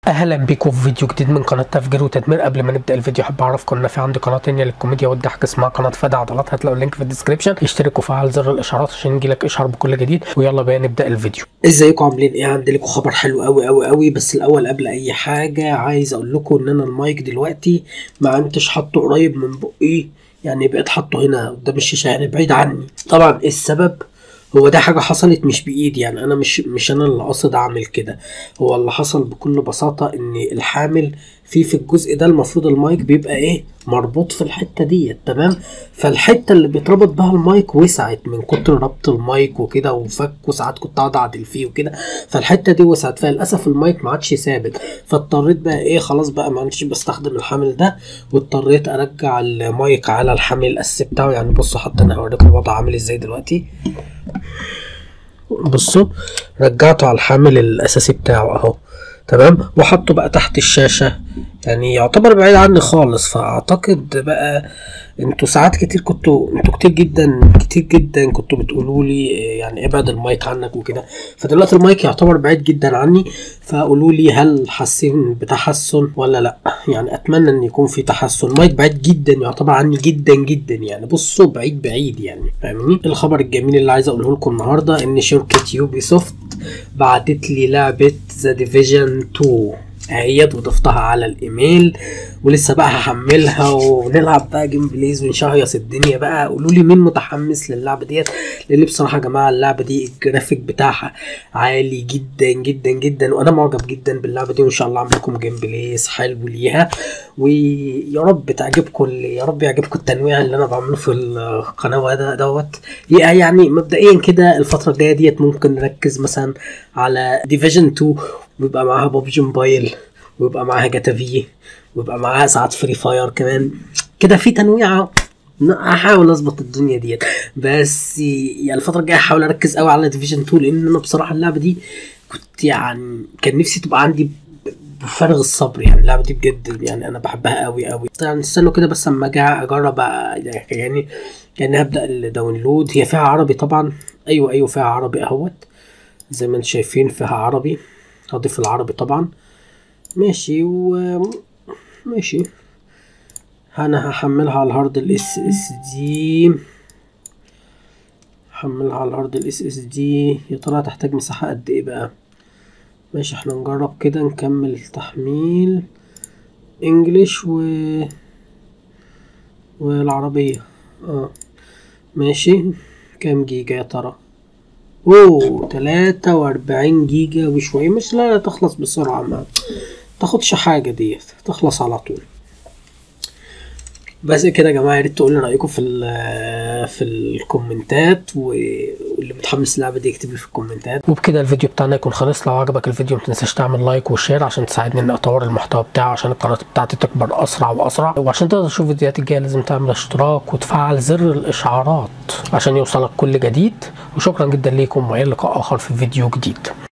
اهلا بيكم في فيديو جديد من قناه تفجير وتدمير قبل ما نبدا الفيديو احب اعرفكم ان في عندي قناه تانية للكوميديا والضحك اسمها قناه فدا عضلات هتلاقوا اللينك في الديسكربشن اشترك وفعل زر الاشعارات عشان يجيلك اشعار بكل جديد ويلا بقى نبدا الفيديو ازيكم عاملين ايه عندي لكم خبر حلو قوي قوي قوي بس الاول قبل اي حاجه عايز اقول لكم ان انا المايك دلوقتي ما عدتش حاطه قريب من بقي يعني بقيت حاطه هنا قدام الشاشه يعني بعيد عني طبعا ايه السبب هو ده حاجه حصلت مش بايدي يعني انا مش مش انا اللي قاصد اعمل كده هو اللي حصل بكل بساطه ان الحامل في في الجزء ده المفروض المايك بيبقى ايه مربوط في الحته ديت تمام فالحته اللي بيتربط بها المايك وسعت من كتر ربط المايك وكده وفك وساعات كنت اقعد اعدل فيه وكده فالحته دي وسعت فللاسف المايك ما عادش ثابت فاضطريت بقى ايه خلاص بقى ما عادش بستخدم الحامل ده واضطريت ارجع المايك على الحامل الاساسي بتاعه يعني بصوا حتى انا هوريكم الوضع عامل ازاي دلوقتي بصوا رجعته على الحامل الاساسي بتاعه اهو تمام وحطه بقى تحت الشاشة يعني يعتبر بعيد عني خالص فاعتقد بقى انتوا ساعات كتير كنتوا انتوا كتير جدا كتير جدا كنتوا بتقولوا لي يعني ابعد المايك عنك وكده فدلوقتي المايك يعتبر بعيد جدا عني فقولوا لي هل حاسين بتحسن ولا لا يعني اتمنى ان يكون في تحسن مايك بعيد جدا يعتبر عني جدا جدا يعني بصوا بعيد بعيد يعني فاهمني الخبر الجميل اللي عايز اقوله لكم النهارده ان شركه يوبي سوفت بعتت لي لعبه ذا ديفيجن 2 اهيت وضفتها على الايميل ولسه بقى هحملها ونلعب بقى جيم بليز ونشهيص الدنيا بقى قولوا لي مين متحمس للعبه ديت لان بصراحه يا جماعه اللعبه دي الجرافيك بتاعها عالي جدا جدا جدا وانا معجب جدا باللعبه دي وان شاء الله اعمل لكم جيم بليز حلو ليها ويا رب تعجبكم يا رب يعجبكم التنويع اللي انا بعمله في القناه ده دوت يعني مبدئيا كده الفتره الجايه ديت ممكن نركز مثلا على ديفيجن 2 ويبقى معاها ببجي موبايل ويبقى معاها جاتا في ويبقى معاها ساعات فري فاير كمان كده في تنويع هحاول اظبط الدنيا ديت بس يعني الفتره الجايه هحاول اركز قوي على ديفيجن 2 لان انا بصراحه اللعبه دي كنت يعني كان نفسي تبقى عندي بفارغ الصبر يعني اللعبه دي بجد يعني انا بحبها قوي قوي يعني استنوا كده بس اما اجي اجرب يعني يعني هبدا الداونلود هي فيها عربي طبعا ايوه ايوه فيها عربي اهوت زي ما انتم شايفين فيها عربي هضيف العربي طبعا ماشي و ماشي انا هحملها على الهارد الاس اس دي هحملها على الهارد الاس اس دي يا ترى هتحتاج مساحة قد ايه بقى ماشي احنا نجرب كده نكمل التحميل انجليش و والعربية اه ماشي كام جيجا يا ترى اوه تلاتة واربعين جيجا وشوية مش لا تخلص بسرعة ما تاخدش حاجة ديت تخلص على طول بس كده يا جماعة يا ريت تقولوا رأيكم في في الكومنتات واللي متحمس اللعبة دي يكتب لي في الكومنتات وبكده الفيديو بتاعنا يكون خلص لو عجبك الفيديو متنساش تعمل لايك وشير عشان تساعدني ان اطور المحتوى بتاعي عشان القناة بتاعتي تكبر اسرع واسرع وعشان تقدر تشوف فيديوهاتي الجاية لازم تعمل اشتراك وتفعل زر الاشعارات عشان يوصلك كل جديد وشكرا جدا ليكم والى لقاء اخر في فيديو جديد